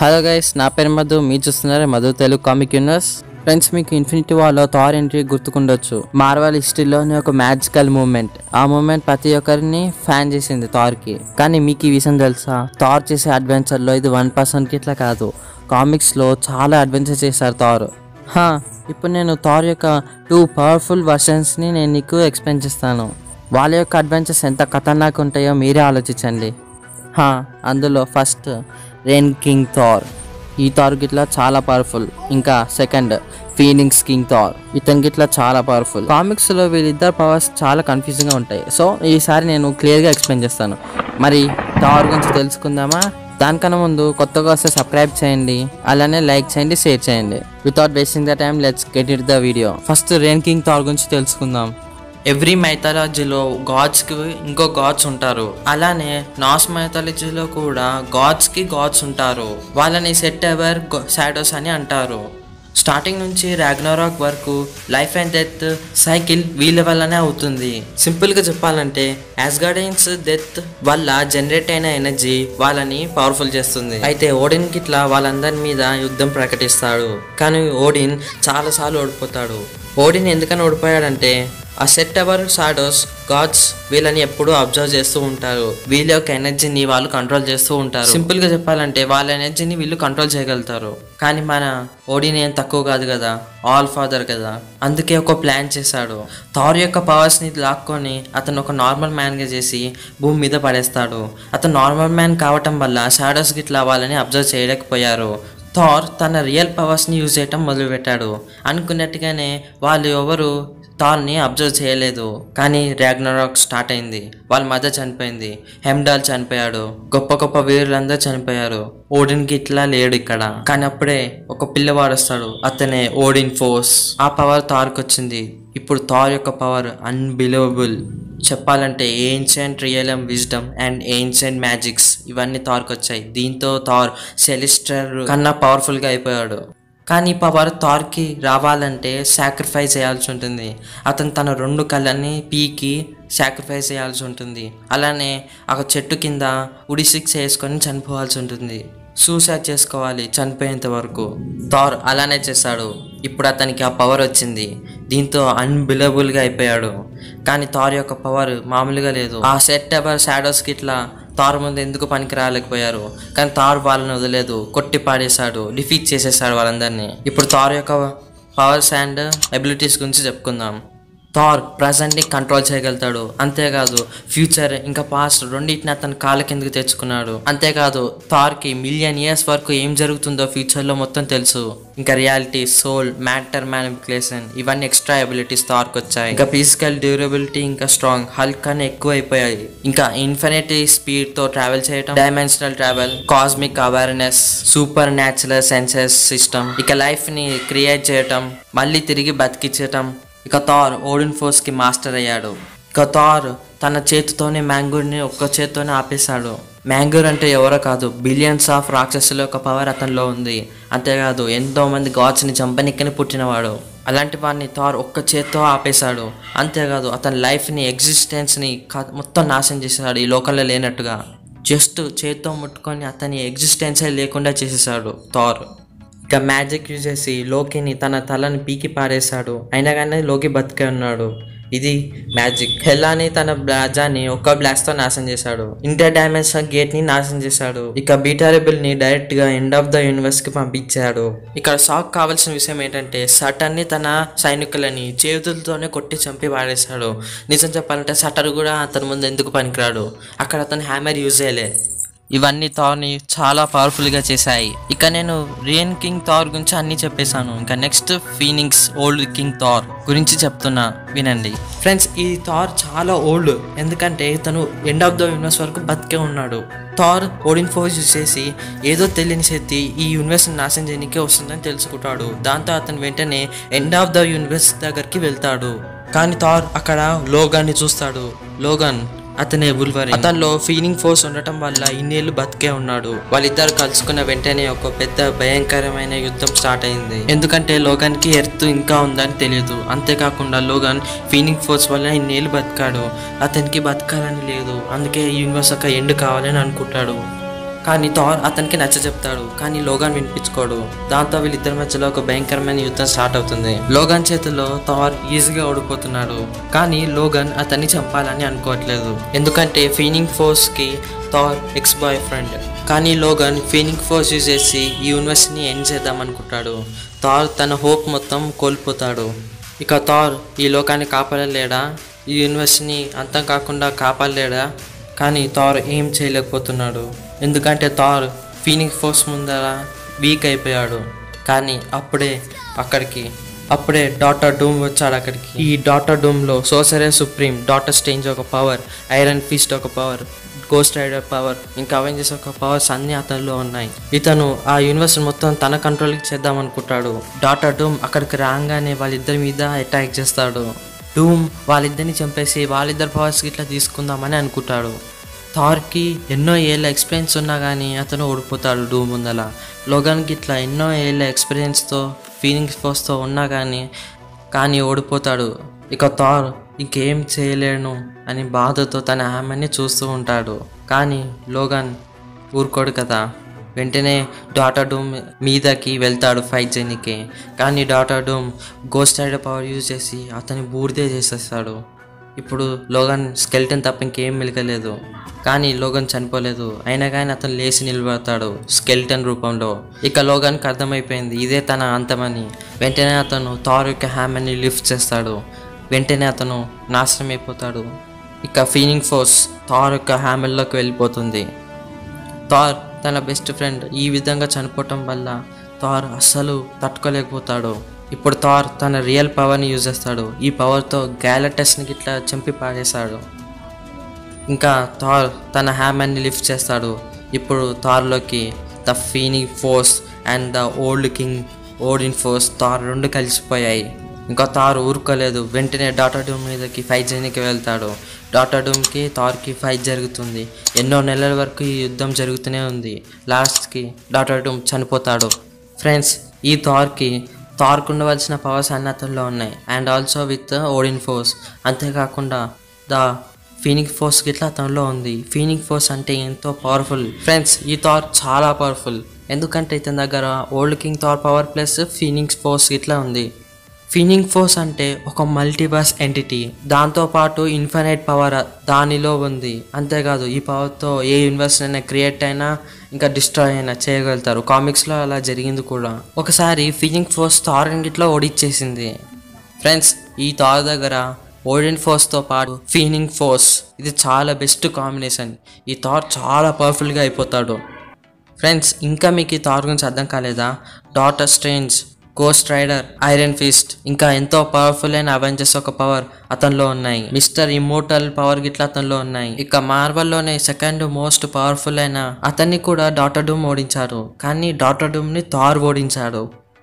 hello guys నా పేరు మధు మీరు చూస్తున్నారు Madhu Telugu comic universe friends మీకు ఇన్ఫినిటీ వార్లో థార్ ఎంట్రీ గుర్తుకుండొచ్చు మార్వల్ హిస్టరీలోని ఒక మ్యాజికల్ మూమెంట్ ఆ మూమెంట్ ప్రతి ఒక్కరిని ఫ్యాన్ చేసింది థార్కి కానీ మీకు ఈ విషయం తెలుసా థార్ చేసే అడ్వెంచర్లో ఇది వన్ పర్సన్కి ఇట్లా కాదు కామిక్స్లో చాలా అడ్వెంచర్ చేశారు థార్ హా ఇప్పుడు నేను థార్ యొక్క టూ పవర్ఫుల్ వర్షన్స్ని నేను నీకు ఎక్స్ప్లెయిన్ చేస్తాను వాళ్ళ యొక్క అడ్వెంచర్స్ ఎంత ఖతర్నాక్ ఉంటాయో మీరే ఆలోచించండి హా, అందులో ఫస్ట్ రెయిన్ కింగ్ థార్ ఈ థార్ గిట్లా చాలా పవర్ఫుల్ ఇంకా సెకండ్ ఫీనింగ్స్ కింగ్ థార్ ఇతని గిట్లా చాలా పవర్ఫుల్ కామిక్స్ లో వీళ్ళిద్దరు పవర్స్ చాలా కన్ఫ్యూజింగ్ గా ఉంటాయి సో ఈసారి నేను క్లియర్ గా ఎక్స్ప్లెయిన్ చేస్తాను మరి థార్ గురించి తెలుసుకుందామా దానికన్నా ముందు కొత్తగా వస్తే సబ్స్క్రైబ్ చేయండి అలానే లైక్ చేయండి షేర్ చేయండి without wasting the time let's get it the video first rain king Thor గురించి తెలుసుకుందాం ఎవ్రీ మైథాలజీలో గాడ్స్కి ఇంకో గాడ్స్ ఉంటారు అలానే నాస్ మైథాలజీలో కూడా గాడ్స్కి గాడ్స్ ఉంటారు వాళ్ళని సెట్ ఎవర్ షాడోస్ అని అంటారు స్టార్టింగ్ నుంచి రాగ్నరాక్ వరకు లైఫ్ అండ్ డెత్ సైకిల్ వీళ్ళ వల్లనే అవుతుంది సింపుల్గా చెప్పాలంటే యాస్గార్డియన్స్ డెత్ వల్ల జనరేట్ అయిన ఎనర్జీ వాళ్ళని పవర్ఫుల్ చేస్తుంది అయితే ఓడిన్ గిట్లా వాళ్ళందరి మీద యుద్ధం ప్రకటిస్తాడు కానీ ఓడిన్ చాలాసార్లు ఓడిపోతాడు ఓడిన్ ఎందుకని ఓడిపోయాడంటే ఆ సెట్ ఎవర్ షాడోస్ గాడ్స్ వీళ్ళని ఎప్పుడూ అబ్జర్వ్ చేస్తూ ఉంటారు వీళ్ళ యొక్క ఎనర్జీని వాళ్ళు కంట్రోల్ చేస్తూ ఉంటారు సింపుల్ గా చెప్పాలంటే వాళ్ళ ఎనర్జీని వీళ్ళు కంట్రోల్ చేయగలుగుతారు కానీ మన ఓడిని ఏం తక్కువ కాదు కదా ఆల్ ఫాదర్ కదా అందుకే ఒక ప్లాన్ చేశాడు థార్ యొక్క పవర్స్ ని లాక్కొని అతను ఒక నార్మల్ మ్యాన్ గా చేసి భూమి మీద పడేస్తాడు అతను నార్మల్ మ్యాన్ కావటం వల్ల షాడోస్ గిట్లా వాళ్ళని అబ్జర్వ్ చేయలేకపోయారు థార్ తన రియల్ పవర్స్ని యూజ్ చేయటం మొదలుపెట్టాడు అనుకున్నట్టుగానే వాళ్ళు ఎవరు థార్ని అబ్జర్వ్ చేయలేదు కానీ ర్యాగ్నరాక్ స్టార్ట్ అయింది వాళ్ళ మదర్ చనిపోయింది హెమ్డాల్ చనిపోయాడు గొప్ప గొప్ప వీరులందరూ చనిపోయారు ఓడిన్కి ఇట్లా లేడు ఇక్కడ కానీ అప్పుడే ఒక పిల్లవాడు వస్తాడు అతనే ఓడిన్ ఫోర్స్ ఆ పవర్ థార్కి వచ్చింది ఇప్పుడు థార్ యొక్క పవర్ అన్బిలీవబుల్ చెప్పాలంటే ancient realm wisdom and ancient magics ఇవన్నీ థార్కి వచ్చాయి దీంతో థార్ సెలిస్టర్ కన్నా పవర్ఫుల్గా అయిపోయాడు కానీ పవర్ థార్కి రావాలంటే సాక్రిఫైస్ చేయాల్సి ఉంటుంది అతను తన రెండు కళ్ళని పీకి సాక్రిఫైస్ చేయాల్సి ఉంటుంది అలానే ఒక చెట్టు కింద ఉడి శిక్ష వేసుకొని చనిపోవాల్సి ఉంటుంది సూసైడ్ చేసుకోవాలి చనిపోయేంత వరకు థార్ అలానే చేశాడు ఇప్పుడు అతనికి ఆ పవర్ వచ్చింది దీంతో అన్బిలబుల్గా అయిపోయాడు కానీ థార్ యొక్క పవర్ మామూలుగా లేదు ఆ సెట్ ఎవర్ షాడోస్కి ఇట్లా తారు ముందు ఎందుకు పనికి రాలేకపోయారు కానీ తారు వాళ్ళని వదిలేదు కొట్టి పాడేశాడు డిఫీట్ చేసేసాడు వాళ్ళందరినీ ఇప్పుడు తారు యొక్క పవర్స్ అండ్ అబిలిటీస్ గురించి చెప్పుకుందాం థార్ ప్రజెంట్ని కంట్రోల్ చేయగలుగుతాడు అంతేకాదు ఫ్యూచర్ ఇంకా పాస్ట్ రెండింటిని అతను కాళ్ళ కిందకి తెచ్చుకున్నాడు అంతేకాదు థార్కి మిలియన్ ఇయర్స్ వరకు ఏం జరుగుతుందో ఫ్యూచర్లో మొత్తం తెలుసు ఇంకా రియాలిటీ సోల్ మ్యాటర్ మ్యానిపులేషన్ ఇవన్నీ ఎక్స్ట్రా ఎబిలిటీస్ థార్కి వచ్చాయి ఇంకా ఫిజికల్ డ్యూరబిలిటీ ఇంకా స్ట్రాంగ్ హల్క్ అని ఎక్కువ అయిపోయాయి ఇంకా ఇన్ఫినిటీ స్పీడ్ తో ట్రావెల్ చేయడం dimensional travel cosmic awareness super natural senses system ఇక లైఫ్ ని క్రియేట్ చేయటం మళ్ళీ తిరిగి బతికించటం ఇక థార్ ఓడిన్ ఫోర్స్ కి మాస్టర్ అయ్యాడు ఇక థార్ తన చేతితోనే మ్యాంగూర్ని ఒక్క చేతితోనే ఆపేశాడు మ్యాంగూర్ అంటే ఎవరో కాదు బిలియన్స్ ఆఫ్ రాక్షసుల యొక్క పవర్ అతనిలో ఉంది అంతేకాదు ఎంతో మంది గాడ్స్ని చంపనిక్కని పుట్టినవాడు అలాంటి వాడిని థార్ ఒక్క చేత్తో ఆపేశాడు అంతేకాదు అతని లైఫ్ని ఎగ్జిస్టెన్స్ని క- మొత్తం నాశనం చేసేసాడు ఈ లోకంలో లేనట్టుగా జస్ట్ చేత్తో ముట్టుకొని అతని ఎగ్జిస్టెన్సే లేకుండా చేసేసాడు థార్ ఇక మ్యాజిక్ యూజ్ చేసి లోకిని తన తలని పీకి పారేశాడు అయినా కానీ లోకి బతికే ఉన్నాడు ఇది మ్యాజిక్ హెల్లాని తన బ్లాజాని ఒక్క బ్లాస్ట్ తో నాశనం చేశాడు ఇంటర్ డైమెన్షన్ గేట్ ని నాశనం చేశాడు ఇక బీటారెబుల్ ని డైరెక్ట్ గా ఎండ్ ఆఫ్ ద యూనివర్స్ కి పంపించాడు ఇక్కడ షాక్ కావాల్సిన విషయం ఏంటంటే సటన్ ని తన సైనికులని చేతులతోనే కొట్టి చంపి పాడేశాడు నిజం చెప్పాలంటే సటర్ కూడా అతని ముందు ఎందుకు పనికిరాడు అక్కడ అతను హ్యామర్ యూజ్ చేయలే ఇవన్నీ థార్ని చాలా పవర్ఫుల్గా చేశాయి ఇక నేను రియన్ కింగ్ థార్ గురించి అన్నీ చెప్పేశాను ఇంకా next Phoenix old king Thor గురించి చెప్తున్నా వినండి ఫ్రెండ్స్ ఈ థార్ చాలా ఓల్డ్ ఎందుకంటే తను ఎండ్ ఆఫ్ ద యూనివర్స్ వరకు బతికే ఉన్నాడు థార్ ఓడిన్ ఫోర్స్ యూజ్ చేసి ఏదో తెలియని శక్తి ఈ యూనివర్స్ని నాశనం చేయడానికి వస్తుందని తెలుసుకుంటాడు దాంతో అతను వెంటనే ఎండ్ ఆఫ్ ద యూనివర్స్ దగ్గరికి వెళ్తాడు కానీ థార్ అక్కడ లోగాన్ని చూస్తాడు లోగన్ అతనే బుల్వరి అతనిలో ఫీలింగ్ ఫోర్స్ ఉండటం వల్ల ఇన్నేళ్ళు బతికే ఉన్నాడు వాళ్ళిద్దరు కలుసుకున్న వెంటనే ఒక పెద్ద భయంకరమైన యుద్ధం స్టార్ట్ అయింది ఎందుకంటే లోగన్ కి ఎర్త్ ఇంకా ఉందని తెలియదు అంతేకాకుండా లోగన్ ఫీలింగ్ ఫోర్స్ వల్ల ఇన్నేళ్ళు బతికాడు అతనికి బతకాలని లేదు అందుకే ఈ యూనివర్స్ ఒక ఎండ్ కావాలని అనుకుంటాడు కానీ థార్ అతనికి నచ్చ చెప్తాడు కానీ లోగాన్ వినిపించుకోడు దాంతో వీళ్ళిద్దరి మధ్యలో ఒక భయంకరమైన యుద్ధం స్టార్ట్ అవుతుంది లోగాన్ చేతిలో థార్ ఈజీగా ఓడిపోతున్నాడు కానీ లోగన్ అతన్ని చంపాలని అనుకోవట్లేదు ఎందుకంటే ఫీనింగ్ ఫోర్స్ కి థార్ ఎక్స్ బాయ్ ఫ్రెండ్ కానీ లోగన్ ఫీనింగ్ ఫోర్స్ యూజ్ చేసి ఈ యూనివర్స్ని ఎండ్ చేద్దాం అనుకుంటాడు థార్ తన హోప్ మొత్తం కోల్పోతాడు ఇక థార్ ఈ లోకాన్ని కాపాడలేడా ఈ యూనివర్స్ని అంతం కాకుండా కాపాడలేడా కానీ థార్ ఏం చేయలేకపోతున్నాడు ఎందుకంటే థార్ ఫీనింగ్ ఫోర్స్ ముందర వీక్ అయిపోయాడు కానీ అప్పుడే అక్కడికి అప్పుడే డాటర్ డూమ్ వచ్చాడు అక్కడికి ఈ డాటర్ డూమ్లో సోసరే సుప్రీం డాటర్ స్టేంజ్ ఒక పవర్ ఐరన్ ఫీస్ట్ ఒక పవర్ గోస్ట్ రైడర్ పవర్ ఇంకా అవెంజర్స్ ఒక పవర్స్ అన్ని అతనిలో ఉన్నాయి ఇతను ఆ యూనివర్స్ మొత్తం తన కంట్రోల్కి చేద్దాం అనుకుంటాడు డాటర్ డూమ్ అక్కడికి రాగానే వాళ్ళిద్దరి మీద అటాక్ చేస్తాడు డూమ్ వాళ్ళిద్దరిని చంపేసి వాళ్ళిద్దరి పవర్స్ ఇట్లా తీసుకుందామని అనుకుంటాడు థార్కి ఎన్నో ఏళ్ళ ఎక్స్పీరియన్స్ ఉన్నా కానీ అతను ఓడిపోతాడు డూమ్ ముందల లోగాన్కి ఇట్లా ఎన్నో ఏళ్ళ ఎక్స్పీరియన్స్తో ఫీలింగ్స్ ఫోర్స్తో ఉన్నా కానీ కానీ ఓడిపోతాడు ఇక థార్ ఇంకేం చేయలేను అని బాధతో తన ఆమెని చూస్తూ ఉంటాడు కానీ లోగాన్ ఊరుకోడు కదా వెంటనే డాటా డూమ్ మీదకి వెళ్తాడు ఫైట్ చేయనికి కానీ డాటా Doom Ghost Rider power use చేసి అతని బూడిదే చేసేస్తాడు ఇప్పుడు లోగన్ స్కెల్టన్ తప్ప ఇంకేం మిలకలేదు కానీ లోగన్ చనిపోలేదు అయినా కానీ అతను లేచి నిలబడతాడు స్కెల్టన్ రూపంలో ఇక లోగన్కి అర్థమైపోయింది ఇదే తన అంతమని వెంటనే అతను థార్ యొక్క హ్యామర్ని లిఫ్ట్ చేస్తాడు వెంటనే అతను నాశనం అయిపోతాడు ఇక ఫీనింగ్ ఫోర్స్ థార్ యొక్క హ్యామర్లోకి వెళ్ళిపోతుంది థార్ తన బెస్ట్ ఫ్రెండ్ ఈ విధంగా చనిపోవటం వల్ల థార్ అస్సలు తట్టుకోలేకపోతాడు ఇప్పుడు థార్ తన రియల్ పవర్ని యూజ్ చేస్తాడు ఈ పవర్తో గ్యాలటస్ని ఇట్లా చంపి పాడేశాడు ఇంకా థార్ తన హ్యామర్ని లిఫ్ట్ చేస్తాడు ఇప్పుడు థార్లోకి the Phoenix Force and the old king old force Thor రెండు కలిసిపోయాయి ఇంకా థార్ ఊరుకోలేదు వెంటనే డాటా డూమ్ మీదకి ఫైట్ చేయడానికి వెళ్తాడు డాటా డూమ్కి థార్కి ఫైట్ జరుగుతుంది ఎన్నో నెలల వరకు ఈ యుద్ధం జరుగుతూనే ఉంది లాస్ట్కి డాటా డూమ్ చనిపోతాడు ఫ్రెండ్స్ ఈ థార్కి థార్కు ఉండవలసిన పవర్స్ అన్ని అతనిలో ఉన్నాయి and also with Odin Force అంతేకాకుండా ద ఫీనింగ్ ఫోర్స్ గిట్లా తనలో ఉంది ఫీనింగ్ ఫోర్స్ అంటే ఎంతో పవర్ఫుల్ ఫ్రెండ్స్ ఈ థార్ చాలా పవర్ఫుల్ ఎందుకంటే ఇతని దగ్గర old king Thor power plus Phoenix Force ఇట్లా ఉంది ఫీనింగ్ ఫోర్స్ అంటే ఒక మల్టీవర్స్ ఎంటిటీ దాంతోపాటు ఇన్ఫైనైట్ పవర్ దానిలో ఉంది అంతేకాదు ఈ పవర్తో ఏ యూనివర్స్ అయినా క్రియేట్ అయినా ఇంకా డిస్ట్రాయ్ అయినా చేయగలుగుతారు కామిక్స్లో అలా జరిగింది కూడా ఒకసారి ఫీనింగ్ ఫోర్స్ థార్ ఇంగిట్లో ఓడిచ్చేసింది ఫ్రెండ్స్ ఈ థార్ దగ్గర ఓడిన్ ఫోర్స్తో పాటు ఫీనింగ్ ఫోర్స్ ఇది చాలా బెస్ట్ కాంబినేషన్ ఈ థార్ చాలా పవర్ఫుల్గా అయిపోతాడు ఫ్రెండ్స్ ఇంకా మీకు ఈ థార్ గురించి అర్థం కాలేదా doctor Strange Ghost Rider Iron Fist ఇంకా ఎంతో పవర్ఫుల్ అయిన అవెంజర్స్ ఒక పవర్ అతనిలో ఉన్నాయి మిస్టర్ ఇమ్మోటల్ పవర్ గిట్లా అతనిలో ఉన్నాయి ఇక మార్వల్లోనే సెకండ్ మోస్ట్ పవర్ఫుల్ అయిన అతన్ని కూడా డాటర్ డూమ్ ఓడించారు కానీ డాటర్ డూమ్ని థార్ ఓడించాడు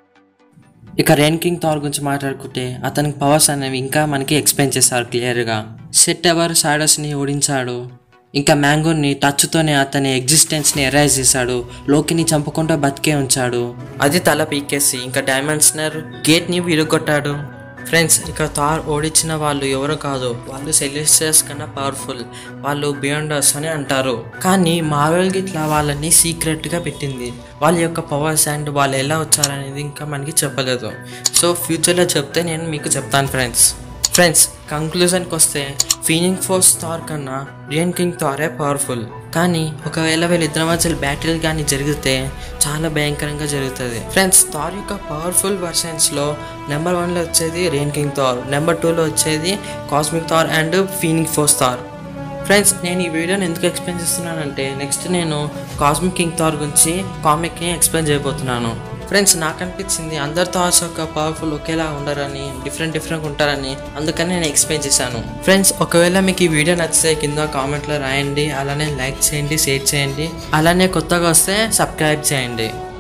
ఇక రెయిన్ కింగ్ థార్ గురించి మాట్లాడుకుంటే అతనికి పవర్స్ అనేవి ఇంకా మనకి ఎక్స్ప్లెయిన్ చేస్తారు క్లియర్గా సెట్ ఎవర్ సాడస్ని ఓడించాడు ఇంకా మ్యాంగోని టచ్తోనే అతని ఎగ్జిస్టెన్స్ని ఎరైజ్ చేశాడు లోకిని చంపకుండా బతికే ఉంచాడు అది తల పీకేసి ఇంకా డైమండ్స్నర్ గేట్ని విరుగొట్టాడు ఫ్రెండ్స్ ఇక థార్ ఓడించిన వాళ్ళు ఎవరు కాదు వాళ్ళు సెలిస్టర్స్ కన్నా పవర్ఫుల్ వాళ్ళు బియాండర్స్ అని అంటారు కానీ మార్వెల్ గిట్లా వాళ్ళని సీక్రెట్గా పెట్టింది వాళ్ళ యొక్క పవర్స్ అండ్ వాళ్ళు ఎలా వచ్చారనేది ఇంకా మనకి చెప్పలేదు సో ఫ్యూచర్లో చెప్తే నేను మీకు చెప్తాను ఫ్రెండ్స్ ఫ్రెండ్స్ కంక్లూజన్కి వస్తే ఫీనింగ్ ఫోర్స్ థార్ కన్నా రియన్ కింగ్ థారే పవర్ఫుల్ కానీ ఒకవేళ వీళ్ళిద్దరి మధ్య బ్యాటిల్ కానీ జరిగితే చాలా భయంకరంగా జరుగుతుంది ఫ్రెండ్స్ థార్ యొక్క పవర్ఫుల్ వర్షన్స్లో నెంబర్ వన్లో వచ్చేది రియన్ కింగ్ థార్ నెంబర్ టూలో వచ్చేది cosmic Thor and Phoenix Force Thor friends నేను ఈ వీడియోని ఎందుకు ఎక్స్ప్లెయిన్ చేస్తున్నానంటే నెక్స్ట్ నేను కాస్మిక్ కింగ్ థార్ గురించి కామిక్ని ఎక్స్ప్లెయిన్ చేయబోతున్నాను ఫ్రెండ్స్ నాకు అనిపించింది అందరి థాట్స్ యొక్క పవర్ఫుల్ ఒకేలా ఉండరని డిఫరెంట్ డిఫరెంట్ ఉంటారని అందుకని నేను ఎక్స్ప్లెయిన్ చేశాను ఫ్రెండ్స్ ఒకవేళ మీకు ఈ వీడియో నచ్చితే కింద కామెంట్లో రాయండి అలానే లైక్ చేయండి షేర్ చేయండి అలానే కొత్తగా వస్తే సబ్స్క్రైబ్ చేయండి